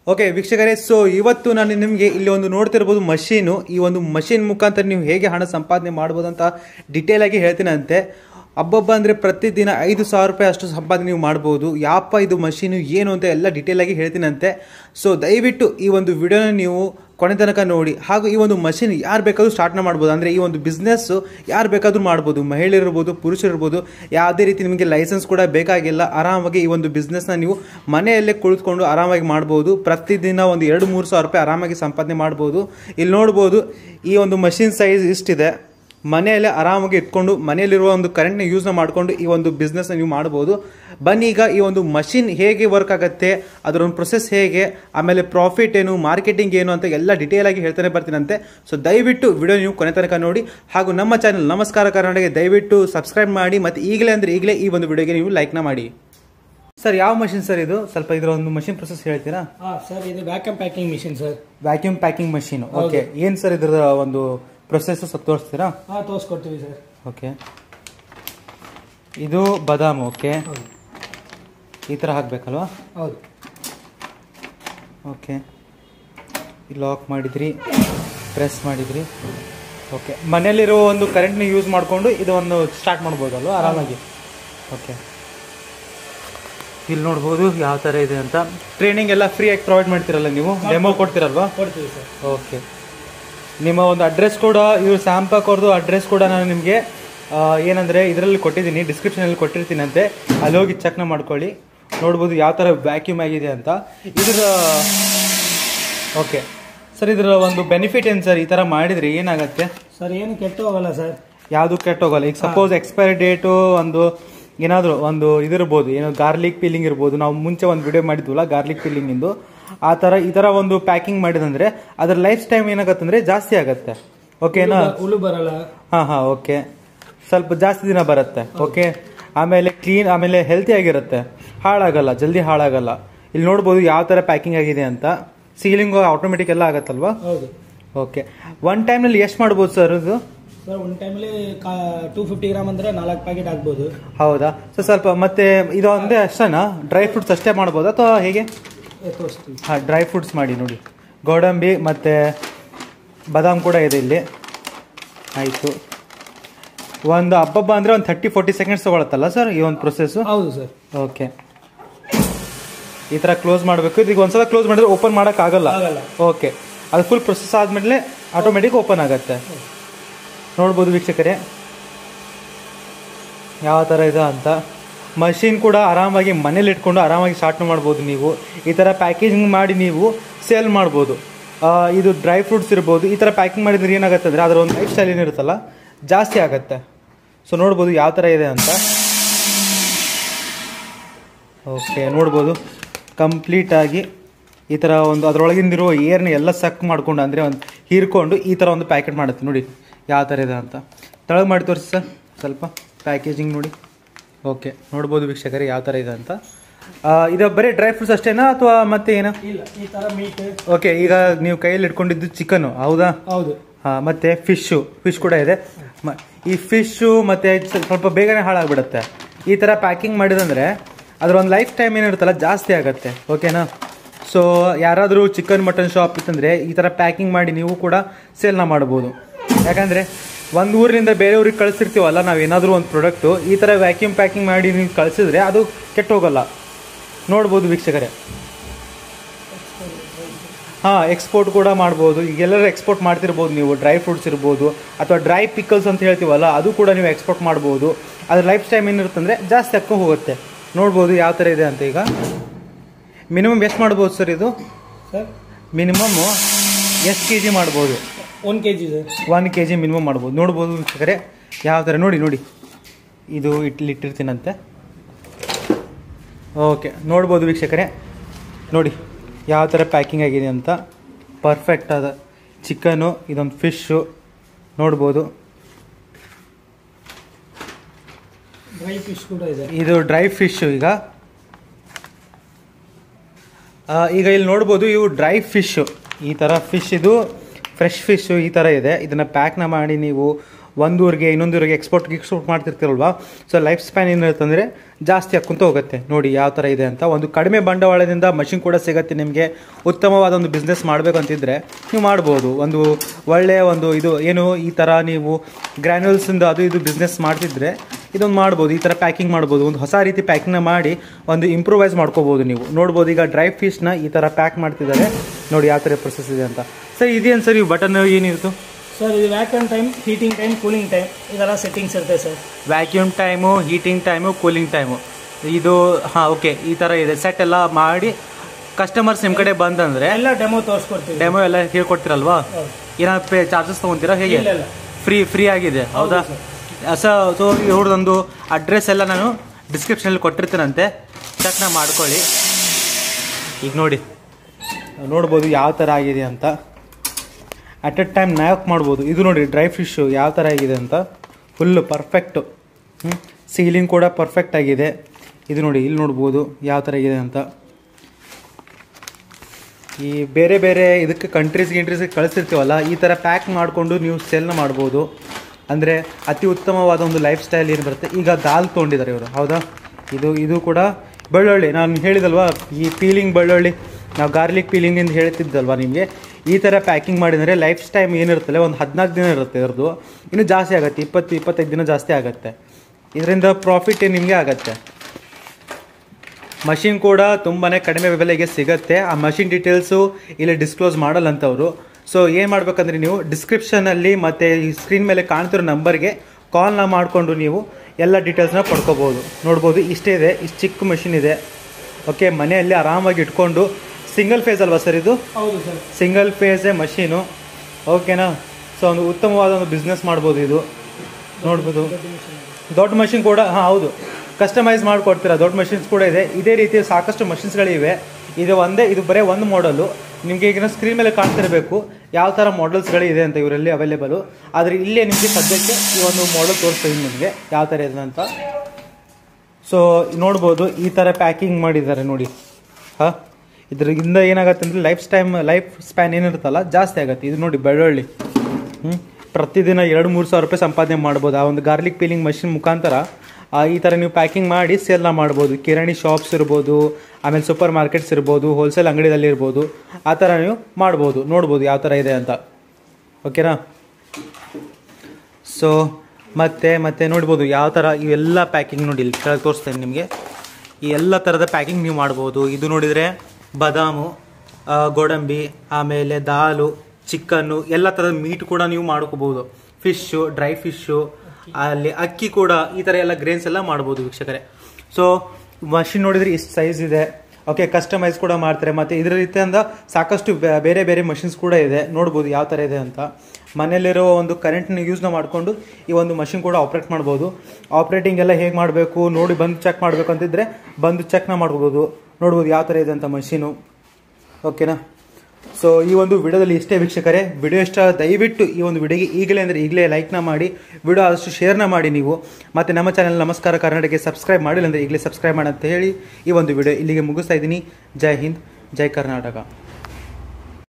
Okay ವೀಕ್ಷಕರೇ so ಇವತ್ತು ನಾನು ನಿಮಗೆ ಇಲ್ಲಿ ಒಂದು ನೋಡ್ತಿರ್ಬೋದು ಮಷೀನು ಈ ಒಂದು ಮಷೀನ್ ಮುಖಾಂತರ ನೀವು ಹೇಗೆ ಹಣ ಸಂಪಾದನೆ ಮಾಡ್ಬೋದು ಅಂತ ಡಿಟೇಲ್ ಆಗಿ ಹೇಳ್ತೀನಂತೆ ಹಬ್ಬಬ್ಬ ಅಂದರೆ ಪ್ರತಿದಿನ ಐದು ಸಾವಿರ ರೂಪಾಯಿ ಅಷ್ಟು ಸಂಪಾದನೆ ನೀವು ಮಾಡ್ಬೋದು ಯಾಪ ಇದು ಮಷೀನು ಏನು ಅಂತ ಎಲ್ಲ ಡೀಟೇಲ್ ಆಗಿ ಹೇಳ್ತೀನಂತೆ ಸೊ ದಯವಿಟ್ಟು ಈ ಒಂದು ವಿಡಿಯೋನ ನೀವು ಕೊನೆ ತನಕ ನೋಡಿ ಹಾಗೂ ಈ ಒಂದು ಮಷಿನ್ ಯಾರು ಬೇಕಾದರೂ ಸ್ಟಾರ್ಟ್ನ ಮಾಡ್ಬೋದು ಅಂದರೆ ಈ ಒಂದು ಬಿಸ್ನೆಸ್ಸು ಯಾರು ಬೇಕಾದರೂ ಮಾಡ್ಬೋದು ಮಹಿಳೆಯರಿರ್ಬೋದು ಪುರುಷರಿರ್ಬೋದು ಯಾವುದೇ ರೀತಿ ನಿಮಗೆ ಲೈಸೆನ್ಸ್ ಕೂಡ ಬೇಕಾಗಿಲ್ಲ ಆರಾಮಾಗಿ ಈ ಒಂದು ಬಿಸ್ನೆಸ್ನ ನೀವು ಮನೆಯಲ್ಲೇ ಕುಳಿತುಕೊಂಡು ಆರಾಮಾಗಿ ಮಾಡ್ಬೋದು ಪ್ರತಿದಿನ ಒಂದು ಎರಡು ಮೂರು ಸಾವಿರ ರೂಪಾಯಿ ಆರಾಮಾಗಿ ಸಂಪಾದನೆ ಮಾಡ್ಬೋದು ಇಲ್ಲಿ ನೋಡ್ಬೋದು ಈ ಒಂದು ಮಷಿನ್ ಸೈಜ್ ಇಷ್ಟಿದೆ ಮನೆಯಲ್ಲೇ ಆರಾಮಾಗಿ ಇಟ್ಕೊಂಡು ಮನೆಯಲ್ಲಿರುವ ಒಂದು ಕರೆಂಟ್ನ ಯೂಸ್ನ ಮಾಡಿಕೊಂಡು ಈ ಒಂದು ಬಿಸ್ನೆಸ್ನ ನೀವು ಮಾಡ್ಬೋದು ಬನ್ನಿ ಈಗ ಈ ಒಂದು ಮಷಿನ್ ಹೇಗೆ ವರ್ಕ್ ಆಗುತ್ತೆ ಅದರ ಒಂದು ಪ್ರೊಸೆಸ್ ಹೇಗೆ ಆಮೇಲೆ ಪ್ರಾಫಿಟ್ ಏನು ಮಾರ್ಕೆಟಿಂಗ್ ಏನು ಅಂತ ಎಲ್ಲ ಡಿಟೇಲ್ ಆಗಿ ಹೇಳ್ತಾನೆ ಬರ್ತೀನಂತೆ ಸೊ ದಯವಿಟ್ಟು ವಿಡಿಯೋ ನೀವು ಕೊನೆ ತನಕ ನೋಡಿ ಹಾಗೂ ನಮ್ಮ ಚಾನಲ್ ನಮಸ್ಕಾರ ಕರ್ನಾಟಕ ದಯವಿಟ್ಟು ಸಬ್ಸ್ಕ್ರೈಬ್ ಮಾಡಿ ಮತ್ತು ಈಗಲೇ ಅಂದರೆ ಈಗಲೇ ಈ ಒಂದು ವಿಡಿಯೋಗೆ ನೀವು ಲೈಕ್ನ ಮಾಡಿ ಸರ್ ಯಾವ ಮಷಿನ್ ಸರ್ ಇದು ಸ್ವಲ್ಪ ಇದರ ಒಂದು ಮಷಿನ್ ಪ್ರೊಸೆಸ್ ಹೇಳ್ತೀರಾ ಹಾ ಸರ್ ಇದು vacuum packing machine sir vacuum packing machine okay ಏನು ಸರ್ ಇದರ ಒಂದು ಪ್ರೊಸೆಸ್ ಸ್ವಲ್ಪ ತೋರಿಸ್ತೀರಾ ಹಾ ತೋರಿಸ್ಕೊಡ್ತೀವಿ ಸರ್ ಓಕೆ ಇದು ಬಾದಾಮ್ ಓಕೆ ಹೌದು ಈ ಥರ ಹಾಕಬೇಕಲ್ವಾ ಹೌದು ಓಕೆ ಲಾಕ್ ಮಾಡಿದ್ರಿ ಪ್ರೆಸ್ ಮಾಡಿದ್ರಿ ಓಕೆ ಮನೆಯಲ್ಲಿರೋ ಒಂದು ಕರೆಂಟ್ನ ಯೂಸ್ ಮಾಡಿಕೊಂಡು ಇದು ಒಂದು ಸ್ಟಾರ್ಟ್ ಮಾಡ್ಬೋದಲ್ವ ಆರಾಮಾಗಿ ಓಕೆ ಇಲ್ಲಿ ನೋಡ್ಬೋದು ಯಾವ ಥರ ಇದೆ ಅಂತ ಟ್ರೈನಿಂಗ್ ಎಲ್ಲ ಫ್ರೀಯಾಗಿ ಪ್ರೊವೈಡ್ ಮಾಡ್ತೀರಲ್ಲ ನೀವು ಡೆಮೋ ಕೊಡ್ತೀರಲ್ವಾ ಕೊಡ್ತೀವಿ ಸರ್ ಓಕೆ ನಿಮ್ಮ ಒಂದು ಅಡ್ರೆಸ್ ಕೂಡ ಇವರು ಸ್ಯಾಂಪಕ್ ಅವ್ರದ್ದು ಅಡ್ರೆಸ್ ಕೂಡ ನಾನು ನಿಮಗೆ ಏನಂದರೆ ಇದರಲ್ಲಿ ಕೊಟ್ಟಿದ್ದೀನಿ ಡಿಸ್ಕ್ರಿಪ್ಷನಲ್ಲಿ ಕೊಟ್ಟಿರ್ತೀನಂತೆ ಅಲ್ಲಿ ಹೋಗಿ ಚೆಕ್ನ ಮಾಡ್ಕೊಳ್ಳಿ ನೋಡ್ಬೋದು ಯಾವ ಥರ ವ್ಯಾಕ್ಯೂಮ್ ಆಗಿದೆ ಅಂತ ಇದರ ಓಕೆ ಸರ್ ಇದರ ಒಂದು ಬೆನಿಫಿಟ್ ಏನು ಸರ್ ಈ ಥರ ಮಾಡಿದರೆ ಏನಾಗುತ್ತೆ ಸರ್ ಏನು ಕೆಟ್ಟು ಹೋಗಲ್ಲ ಸರ್ ಯಾವುದು ಕೆಟ್ಟೋಗಲ್ಲ ಈಗ ಸಪೋಸ್ ಎಕ್ಸ್ಪೈರಿ ಡೇಟು ಒಂದು ಏನಾದರೂ ಒಂದು ಇದಿರ್ಬೋದು ಏನೋ ಗಾರ್ಲಿಕ್ ಪೀಲಿಂಗ್ ಇರ್ಬೋದು ನಾವು ಮುಂಚೆ ಒಂದು ವಿಡಿಯೋ ಮಾಡಿದ್ವಲ್ಲ ಗಾರ್ಲಿಕ್ ಪೀಲಿಂಗಿಂದು ಆ ಥರ ಈ ಥರ ಒಂದು ಪ್ಯಾಕಿಂಗ್ ಮಾಡಿದಂದ್ರೆ ಅದರ ಲೈಫ್ ಟೈಮ್ ಏನಾಗತ್ತಂದ್ರೆ ಜಾಸ್ತಿ ಆಗತ್ತೆ ಓಕೆನಾ ಹುಳು ಬರಲ್ಲ ಹಾಂ ಹಾಂ ಓಕೆ ಸ್ವಲ್ಪ ಜಾಸ್ತಿ ದಿನ ಬರುತ್ತೆ ಓಕೆ ಆಮೇಲೆ ಕ್ಲೀನ್ ಆಮೇಲೆ ಹೆಲ್ತಿ ಆಗಿರುತ್ತೆ ಹಾಳಾಗಲ್ಲ ಜಲ್ದಿ ಹಾಳಾಗಲ್ಲ ಇಲ್ಲಿ ನೋಡ್ಬೋದು ಯಾವ ಥರ ಪ್ಯಾಕಿಂಗ್ ಆಗಿದೆ ಅಂತ ಸೀಲಿಂಗ್ ಆಟೋಮೆಟಿಕ್ ಎಲ್ಲ ಆಗತ್ತಲ್ವಾ ಹೌದು ಓಕೆ ಒನ್ ಟೈಮ್ನಲ್ಲಿ ಎಷ್ಟು ಮಾಡ್ಬೋದು ಸರ್ ಇದು ಸರ್ ಒಂದು ಟೈಮಲ್ಲಿ ಟೂ ಫಿಫ್ಟಿ ಗ್ರಾಮ್ ಅಂದ್ರೆ ನಾಲ್ಕು ಪ್ಯಾಕೆಟ್ ಆಗ್ಬೋದು ಹೌದಾ ಸೊ ಸ್ವಲ್ಪ ಮತ್ತೆ ಇದು ಒಂದೇ ಅಷ್ಟೇನಾ ಡ್ರೈ ಫ್ರೂಟ್ಸ್ ಅಷ್ಟೇ ಮಾಡ್ಬೋದಾ ಅಥವಾ ಹೇಗೆ ಏ, ತೋರಿಸ್ತೀವಿ ಹಾಂ ಡ್ರೈ ಫ್ರೂಟ್ಸ್ ಮಾಡಿ ನೋಡಿ ಗೋಡಂಬಿ ಮತ್ತು ಬಾದಾಮ್ ಕೂಡ ಇದೆ ಇಲ್ಲಿ ಆಯಿತು ಒಂದು ಹಬ್ಬಬ್ಬ ಅಂದರೆ ಒಂದು ಥರ್ಟಿ ಫೋರ್ಟಿ ಸೆಕೆಂಡ್ಸ್ ತೊಗೊಳತ್ತಲ್ಲ ಸರ್ ಈ ಒಂದು ಪ್ರೊಸೆಸ್ಸು ಹೌದು ಸರ್ ಓಕೆ ಈ ಥರ ಕ್ಲೋಸ್ ಮಾಡಬೇಕು ಈಗ ಒಂದ್ಸಲ ಕ್ಲೋಸ್ ಮಾಡಿದ್ರೆ ಓಪನ್ ಮಾಡೋಕ್ಕಾಗಲ್ಲ ಆಗಲ್ಲ ಓಕೆ ಅದು ಫುಲ್ ಪ್ರೊಸೆಸ್ ಆದಮೇಲೆ ಆಟೋಮೆಟಿಕ್ ಓಪನ್ ಆಗುತ್ತೆ ನೋಡ್ಬೋದು ವೀಕ್ಷಕರೇ ಯಾವ ಥರ ಇದೆ ಅಂತ ಮಷಿನ್ ಕೂಡ ಆರಾಮಾಗಿ ಮನೇಲಿ ಇಟ್ಕೊಂಡು ಆರಾಮಾಗಿ ಸ್ಟಾರ್ಟ್ ಮಾಡ್ಬೋದು ನೀವು ಈ ಥರ ಪ್ಯಾಕೇಜಿಂಗ್ ಮಾಡಿ ನೀವು ಸೇಲ್ ಮಾಡ್ಬೋದು ಆ, ಇದು ಡ್ರೈ ಫ್ರೂಟ್ಸ್ ಇರ್ಬೋದು ಈ ಥರ ಪ್ಯಾಕಿಂಗ್ ಮಾಡಿದ್ರೆ ಏನಾಗುತ್ತೆ ಅಂದರೆ ಅದರ ಒಂದು ಲೈಫ್ ಸ್ಟೈಲ್ ಏನಿರುತ್ತಲ್ಲ ಜಾಸ್ತಿ ಆಗುತ್ತೆ ಸೊ ನೋಡ್ಬೋದು ಯಾವ ಥರ ಇದೆ ಅಂತ ಓಕೆ ನೋಡ್ಬೋದು ಕಂಪ್ಲೀಟಾಗಿ ಈ ಥರ ಒಂದು ಅದರೊಳಗಿಂದಿರೋ ಏರ್ನ ಎಲ್ಲ ಸಕ್ ಮಾಡ್ಕೊಂಡು ಅಂದರೆ ಒಂದು ಹೀರ್ಕೊಂಡು ಈ ಥರ ಒಂದು ಪ್ಯಾಕೆಟ್ ಮಾಡುತ್ತೆ ನೋಡಿ ಯಾವ ಥರ ಇದೆ ಅಂತ ತೆಳಗೆ ಮಾಡಿ ತೋರಿಸಿ ಸರ್ ಸ್ವಲ್ಪ ಪ್ಯಾಕೇಜಿಂಗ್ ನೋಡಿ ಓಕೆ ನೋಡ್ಬೋದು ವೀಕ್ಷಕರೇ ಯಾವ ಥರ ಇದೆ ಅಂತ ಆ, ಇದು ಬರೀ ಡ್ರೈ ಫ್ರೂಟ್ಸ್ ಅಷ್ಟೇನಾ ಅಥವಾ ಮತ್ತೆ ಏನಾ ಇಲ್ಲ ಈ ತರ ಮೀಟ್ ಓಕೆ ಈಗ ನೀವು ಕೈಯಲ್ಲಿ ಇಟ್ಕೊಂಡಿದ್ದು ಚಿಕನು ಹೌದಾ ಹೌದು ಹಾಂ ಮತ್ತು ಫಿಶ್ಶು ಫಿಶ್ ಕೂಡ ಇದೆ ಮ ಈ ಫಿಶ್ಶು ಮತ್ತು ಸ್ವಲ್ಪ ಬೇಗನೆ ಹಾಳಾಗ್ಬಿಡುತ್ತೆ ಈ ಥರ ಪ್ಯಾಕಿಂಗ್ ಮಾಡಿದಂದರೆ ಅದರ ಒಂದು ಲೈಫ್ ಟೈಮ್ ಏನಿರುತ್ತಲ್ಲ ಜಾಸ್ತಿ ಆಗುತ್ತೆ ಓಕೆನಾ ಸೊ ಯಾರಾದರೂ ಚಿಕನ್ ಮಟನ್ ಶಾಪ್ ಇತ್ತಂದರೆ ಈ ಥರ ಪ್ಯಾಕಿಂಗ್ ಮಾಡಿ ನೀವು ಕೂಡ ಸೇಲ್ನ ಮಾಡ್ಬೋದು ಯಾಕಂದರೆ ಒಂದು ಊರಿನಿಂದ ಬೇರೆ ಊರಿಗೆ ಕಳಿಸಿರ್ತೀವಲ್ಲ ನಾವು ಏನಾದರೂ ಒಂದು ಪ್ರಾಡಕ್ಟು ಈ ಥರ ವ್ಯಾಕ್ಯೂಮ್ ಪ್ಯಾಕಿಂಗ್ ಮಾಡಿ ನೀವು ಕಳಿಸಿದ್ರೆ ಅದು ಕೆಟ್ಟೋಗಲ್ಲ ನೋಡ್ಬೋದು ವೀಕ್ಷಕರೇ ಹಾಂ ಎಕ್ಸ್ಪೋರ್ಟ್ ಕೂಡ ಮಾಡ್ಬೋದು ಈಗ ಎಲ್ಲರೂ ಎಕ್ಸ್ಪೋರ್ಟ್ ಮಾಡ್ತಿರ್ಬೋದು ನೀವು ಡ್ರೈ ಫ್ರೂಟ್ಸ್ ಇರ್ಬೋದು ಅಥವಾ ಡ್ರೈ ಪಿಕಲ್ಸ್ ಅಂತ ಹೇಳ್ತೀವಲ್ಲ ಅದು ಕೂಡ ನೀವು ಎಕ್ಸ್ಪೋರ್ಟ್ ಮಾಡ್ಬೋದು ಅದ್ರ ಲೈಫ್ ಟೈಮ್ ಏನಿರುತ್ತಂದರೆ ಜಾಸ್ತಿ ಅಕ್ಕ ಹೋಗುತ್ತೆ ನೋಡ್ಬೋದು ಯಾವ ಥರ ಇದೆ ಅಂತ ಈಗ ಮಿನಿಮಮ್ ಎಷ್ಟು ಮಾಡ್ಬೋದು ಸರ್ ಇದು ಸರ್ ಮಿನಿಮಮ್ ಎಷ್ಟು ಕೆ ಜಿ ಮಾಡ್ಬೋದು one K G sir one K G minimum ಮಾಡ್ಬೋದು ನೋಡ್ಬೋದು ವೀಕ್ಷಕರೇ ಯಾವ ಥರ ನೋಡಿ ನೋಡಿ ಇದು ಇಟ್ಲಿ ಇಟ್ಟಿರ್ತೀನಂತೆ ಓಕೆ ನೋಡ್ಬೋದು ವೀಕ್ಷಕರೇ ನೋಡಿ ಯಾವ ಥರ ಪ್ಯಾಕಿಂಗ್ ಆಗಿದೆ ಅಂತ ಪರ್ಫೆಕ್ಟ್ ಆದ ಚಿಕನು ಇದೊಂದು ಫಿಶ್ಶು ನೋಡ್ಬೋದು ಡ್ರೈ ಫಿಶ್ ಕೂಡ ಇದೆ ಇದು ಡ್ರೈ ಫಿಶ್ಶು ಈಗ ಆ, ಈಗ ಇಲ್ಲಿ ನೋಡ್ಬೋದು ಇವು ಡ್ರೈ ಫಿಶ್ಶು ಈ ಥರ ಫಿಶ್ ಇದು ಫ್ರೆಶ್ ಫಿಶ್ಶು ಈ ಥರ ಇದೆ ಇದನ್ನು ಪ್ಯಾಕ್ನ ಮಾಡಿ ನೀವು ಒಂದು ಊರಿಗೆ ಇನ್ನೊಂದು ಊರಿಗೆ ಎಕ್ಸ್ಪೋರ್ಟ್ ಎಕ್ಸ್ಪೋರ್ಟ್ ಮಾಡ್ತಿರ್ತೀರಲ್ವಾ ಸೊ ಲೈಫ್ ಸ್ಪ್ಯಾನ್ ಏನಿರುತ್ತಂದರೆ ಜಾಸ್ತಿ ಹಾಕ್ಕೊಂತ ಹೋಗುತ್ತೆ ನೋಡಿ ಯಾವ ಥರ ಇದೆ ಅಂತ ಒಂದು ಕಡಿಮೆ ಬಂಡವಾಳದಿಂದ ಮಷಿನ್ ಕೂಡ ಸಿಗುತ್ತೆ ನಿಮಗೆ ಉತ್ತಮವಾದ ಒಂದು ಬಿಸ್ನೆಸ್ ಮಾಡಬೇಕಂತಿದ್ರೆ ನೀವು ಮಾಡ್ಬೋದು ಒಂದು ಒಳ್ಳೆಯ ಒಂದು ಇದು ಏನು ಈ ಥರ ನೀವು ಗ್ರ್ಯಾನ್ಯುಲ್ಸಿಂದ ಅದು ಇದು ಬಿಸ್ನೆಸ್ ಮಾಡ್ತಿದ್ರೆ ಇದೊಂದು ಮಾಡ್ಬೋದು ಈ ಥರ ಪ್ಯಾಕಿಂಗ್ ಮಾಡ್ಬೋದು ಒಂದು ಹೊಸ ರೀತಿ ಪ್ಯಾಕಿಂಗ್ನ ಮಾಡಿ ಒಂದು ಇಂಪ್ರೂವೈಸ್ ಮಾಡ್ಕೋಬೋದು ನೀವು ನೋಡ್ಬೋದು ಈಗ ಡ್ರೈ ಫಿಶ್ನ ಈ ಥರ ಪ್ಯಾಕ್ ಮಾಡ್ತಿದ್ದಾರೆ ನೋಡಿ ಯಾವ ಥರ ಪ್ರೊಸೆಸ್ ಇದೆ ಅಂತ ಸರ್ ಇದೇನು ಸರ್ ಈ ಬಟನ್ ಏನಿತ್ತು ಸರ್ ಇದು vacuum time heating time cooling time ಇದೆಲ್ಲ ಸೆಟ್ಟಿಂಗ್ಸ್ ಇರುತ್ತೆ sir vacuum time heating time cooling time ಇದು ಹಾಂ ಓಕೆ ಈ ಥರ ಇದೆ ಸೆಟ್ ಎಲ್ಲ ಮಾಡಿ ಕಸ್ಟಮರ್ಸ್ ನಿಮ್ಮ ಕಡೆ ಬಂದಂದರೆ ಎಲ್ಲ ಡೆಮೋ ತೋರಿಸ್ಕೊಡ್ತೀವಿ ಡೆಮೋ ಎಲ್ಲ ಹೇಳ್ಕೊಡ್ತೀರಲ್ವಾ ಹೌದು. ಏನಾದ್ರು ಪೇ ಚಾರ್ಜಸ್ ತೊಗೊತೀರಾ ಹೇಗೆ ಇಲ್ಲ, ಇಲ್ಲ. ಫ್ರೀ ಫ್ರೀ ಆಗಿದೆ ಹೌದಾ ಸೊ ಸೊ ಇವ್ರದ್ದೊಂದು ಅಡ್ರೆಸ್ ಎಲ್ಲ ನಾನು ಡಿಸ್ಕ್ರಿಪ್ಷನಲ್ಲಿ ಕೊಟ್ಟಿರ್ತೀನಂತೆ ಚೆಕ್ನ ಮಾಡ್ಕೊಳ್ಳಿ ಈಗ ನೋಡಿ ನೋಡ್ಬೋದು ಯಾವ ಥರ ಆಗಿದೆ ಅಂತ ಅಟ್ ಎ ಟೈಮ್ ನಾಯಕ್ ಮಾಡ್ಬೋದು ಇದು ನೋಡಿ ಡ್ರೈ ಫಿಶ್ಶು ಯಾವ ಥರ ಆಗಿದೆ ಅಂತ ಫುಲ್ಲು ಪರ್ಫೆಕ್ಟು ಸೀಲಿಂಗ್ ಕೂಡ ಪರ್ಫೆಕ್ಟ್ ಆಗಿದೆ ಇದು ನೋಡಿ ಇಲ್ಲಿ ನೋಡ್ಬೋದು ಯಾವ ಥರ ಇದೆ ಅಂತ ಈ ಬೇರೆ ಬೇರೆ ಇದಕ್ಕೆ ಕಂಟ್ರೀಸ್ ಗಿಂಟ್ರೀಸ್ಗೆ ಕಳಿಸಿರ್ತೀವಲ್ಲ ಈ ಥರ ಪ್ಯಾಕ್ ಮಾಡಿಕೊಂಡು ನೀವು ಸೇಲ್ನ ಮಾಡ್ಬೋದು ಅಂದರೆ ಅತಿ ಉತ್ತಮವಾದ ಒಂದು ಲೈಫ್ ಸ್ಟೈಲ್ ಏನು ಬರುತ್ತೆ ಈಗ ದಾಲ್ ತೊಗೊಂಡಿದ್ದಾರೆ ಇವರು ಹೌದಾ ಇದು ಇದು ಕೂಡ ಬೆಳ್ಳುಳ್ಳಿ ನಾನು ಹೇಳಿದಲ್ವಾ ಈ ಪೀಲಿಂಗ್ ಬೆಳ್ಳುಳ್ಳಿ ನಾವು ಗಾರ್ಲಿಕ್ ಪೀಲಿಂಗ್ ಅಂತ ಹೇಳ್ತಿದ್ದಲ್ವಾ ನಿಮಗೆ ಈ ಥರ ಪ್ಯಾಕಿಂಗ್ ಮಾಡಿದರೆ ಲೈಫ್ ಟೈಮ್ ಏನಿರುತ್ತಲ್ಲ ಒಂದು ಹದಿನಾಲ್ಕು ದಿನ ಇರುತ್ತೆ ಇದ್ರದ್ದು ಇನ್ನೂ ಜಾಸ್ತಿ ಆಗುತ್ತೆ ಇಪ್ಪತ್ತು ಇಪ್ಪತ್ತೈದು ದಿನ ಜಾಸ್ತಿ ಆಗುತ್ತೆ ಇದರಿಂದ ಪ್ರಾಫಿಟ್ ನಿಮಗೆ ಆಗುತ್ತೆ ಮಷಿನ್ ಕೂಡ ತುಂಬಾ ಕಡಿಮೆ ಬೆಲೆಗೆ ಸಿಗುತ್ತೆ ಆ ಮಷಿನ್ ಡೀಟೇಲ್ಸು ಇಲ್ಲಿ ಡಿಸ್ಕ್ಲೋಸ್ ಮಾಡಲ್ಲ ಅಂತವರು ಸೊ ಏನು ಮಾಡ್ಬೇಕಂದ್ರೆ ನೀವು ಡಿಸ್ಕ್ರಿಪ್ಷನಲ್ಲಿ ಮತ್ತು ಈ ಸ್ಕ್ರೀನ್ ಮೇಲೆ ಕಾಣ್ತಿರೋ ನಂಬರ್ಗೆ ಕಾಲ್ನ ಮಾಡಿಕೊಂಡು ನೀವು ಎಲ್ಲ ಡೀಟೇಲ್ಸ್ನ ಪಡ್ಕೋಬೋದು ನೋಡ್ಬೋದು ಇಷ್ಟೇ ಇದೆ ಇಷ್ಟು ಚಿಕ್ಕ ಮಷಿನ್ ಇದೆ ಓಕೆ ಮನೆಯಲ್ಲಿ ಆರಾಮಾಗಿ ಇಟ್ಕೊಂಡು ಸಿಂಗಲ್ ಫೇಸ್ ಅಲ್ವಾ ಸರ್ ಇದು ಹೌದು ಸರ್ ಸಿಂಗಲ್ ಫೇಸೇ ಮಷೀನು ಓಕೆನಾ ಸೊ ಒಂದು ಉತ್ತಮವಾದ ಒಂದು ಬಿಸ್ನೆಸ್ ಮಾಡ್ಬೋದು ಇದು ನೋಡ್ಬೋದು ದೊಡ್ಡ ಮಷಿನ್ ಕೂಡ ಹಾಂ ಹೌದು ಕಸ್ಟಮೈಸ್ ಮಾಡಿಕೊಡ್ತೀರಾ ದೊಡ್ಡ ಮಷಿನ್ಸ್ ಕೂಡ ಇದೆ ಇದೇ ರೀತಿ ಸಾಕಷ್ಟು ಮಷಿನ್ಸ್ಗಳಿವೆ ಇದು ಒಂದೇ ಇದು ಬರೀ ಒಂದು ಮಾಡಲು ನಿಮಗೆ ಈಗ ಸ್ಕ್ರೀನ್ ಮೇಲೆ ಕಾಣ್ತಿರಬೇಕು ಯಾವ ಥರ ಮಾಡಲ್ಸ್ಗಳಿದೆ ಅಂತ ಇವರಲ್ಲಿ ಅವೈಲೇಬಲು ಆದರೆ ಇಲ್ಲೇ ನಿಮಗೆ ಸದ್ಯಕ್ಕೆ ಈ ಒಂದು ಮಾಡಲ್ ತೋರಿಸ್ತಾ ಇದ್ದೀನಿ ನಿಮಗೆ ಯಾವ ಥರ ಇದೆ ಅಂತ ಸೊ ನೋಡ್ಬೋದು ಈ ಥರ ಪ್ಯಾಕಿಂಗ್ ಮಾಡಿದ್ದಾರೆ ನೋಡಿ ಹಾಂ ಇದರಿಂದ ಏನಾಗುತ್ತೆ ಅಂದರೆ ಲೈಫ್ ಟೈಮ್ ಲೈಫ್ ಸ್ಪ್ಯಾನ್ ಏನಿರುತ್ತಲ್ಲ ಜಾಸ್ತಿ ಆಗುತ್ತೆ ಇದು ನೋಡಿ ಬೆಳ್ಳುಳ್ಳಿ ಹ್ಞೂ ಪ್ರತಿದಿನ ಎರಡು ಮೂರು ಸಾವಿರ ರೂಪಾಯಿ ಸಂಪಾದನೆ ಮಾಡ್ಬೋದು ಆ ಒಂದು ಗಾರ್ಲಿಕ್ ಪೀಲಿಂಗ್ ಮಷಿನ್ ಮುಖಾಂತರ ಆ, ಈ ಥರ ನೀವು ಪ್ಯಾಕಿಂಗ್ ಮಾಡಿ ಸೇಲ್ನ ಮಾಡ್ಬೋದು ಕಿರಾಣಿ ಶಾಪ್ಸ್ ಇರ್ಬೋದು ಆಮೇಲೆ ಸೂಪರ್ ಮಾರ್ಕೆಟ್ಸ್ ಇರ್ಬೋದು ಹೋಲ್ಸೇಲ್ ಅಂಗಡಿದಲ್ಲಿ ಇರ್ಬೋದು ಆ ಥರ ನೀವು ಮಾಡ್ಬೋದು ನೋಡ್ಬೋದು ಯಾವ ಥರ ಇದೆ ಅಂತ ಓಕೆನಾ ಸೊ ಮತ್ತೆ ಮತ್ತೆ ನೋಡ್ಬೋದು ಯಾವ ಥರ ಇವೆಲ್ಲ ಪ್ಯಾಕಿಂಗ್ ನೋಡಿ ಇಲ್ಲಿ ಕೆಳಗೆ ತೋರಿಸ್ತೇನೆ ನಿಮಗೆ ಈ ಎಲ್ಲ ಥರದ ಪ್ಯಾಕಿಂಗ್ ನೀವು ಮಾಡ್ಬೋದು ಇದು ನೋಡಿದರೆ ಬಾದಾಮು ಆ, ಗೋಡಂಬಿ ಆಮೇಲೆ ದಾಲು ಚಿಕನ್ನು ಎಲ್ಲ ಥರದ ಮೀಟ್ ಕೂಡ ನೀವು ಮಾಡ್ಕೋಬೋದು ಫಿಶ್ಶು ಡ್ರೈ ಫಿಶ್ಶು ಅಲ್ಲಿ ಅಕ್ಕಿ ಕೂಡ ಈ ಥರ ಎಲ್ಲ ಗ್ರೇನ್ಸ್ ಎಲ್ಲ ಮಾಡ್ಬೋದು ವೀಕ್ಷಕರೇ ಸೊ ಮಷಿನ್ ನೋಡಿದ್ರೆ ಇಷ್ಟು ಸೈಜ್ ಇದೆ ಓಕೆ ಕಸ್ಟಮೈಸ್ ಕೂಡ ಮಾಡ್ತಾರೆ ಮತ್ತು ಇದರ ರೀತಿಯಿಂದ ಸಾಕಷ್ಟು ಬೇ- ಬೇರೆ ಬೇರೆ ಮಷಿನ್ಸ್ ಕೂಡ ಇದೆ ನೋಡ್ಬೋದು ಯಾವ ಥರ ಇದೆ ಅಂತ ಮನೆಯಲ್ಲಿರೋ ಒಂದು ಕರೆಂಟ್ನ ಯೂಸ್ನ ಮಾಡಿಕೊಂಡು ಈ ಒಂದು ಮಷಿನ್ ಕೂಡ ಆಪ್ರೇಟ್ ಮಾಡ್ಬೋದು ಆಪ್ರೇಟಿಂಗ್ ಎಲ್ಲ ಹೇಗೆ ಮಾಡಬೇಕು ನೋಡಿ ಬಂದು ಚೆಕ್ ಮಾಡಬೇಕು ಅಂತಿದ್ರೆ ಬಂದು ಚೆಕ್ನ ಮಾಡ್ಬೋದು ನೋಡ್ಬೋದು ಯಾವ ಥರ ಇದೆ ಅಂತ ಮಷೀನು ಓಕೆನಾ ಸೊ ಈ ಒಂದು ವಿಡಿಯೋದಲ್ಲಿ ಇಷ್ಟೇ ವೀಕ್ಷಕರೇ ವಿಡಿಯೋ ಇಷ್ಟ ದಯವಿಟ್ಟು ಈ ಒಂದು ವಿಡಿಯೋಗೆ ಈಗಲೇ ಅಂದರೆ ಈಗಲೇ ಲೈಕ್ನ ಮಾಡಿ ವಿಡಿಯೋ ಆದಷ್ಟು ಶೇರ್ನ ಮಾಡಿ ನೀವು ಮತ್ತು ನಮ್ಮ ಚಾನಲ್ ನಮಸ್ಕಾರ ಕರ್ನಾಟಕಕ್ಕೆ ಸಬ್ಸ್ಕ್ರೈಬ್ ಮಾಡಿಲ್ಲ ಅಂದರೆ ಈಗಲೇ ಸಬ್ಸ್ಕ್ರೈಬ್ ಮಾಡಿ ಅಂತ ಹೇಳಿ ಈ ಒಂದು ವಿಡಿಯೋ ಇಲ್ಲಿಗೆ ಮುಗಿಸ್ತಾ ಇದ್ದೀನಿ ಜೈ ಹಿಂದ್ ಜೈ ಕರ್ನಾಟಕ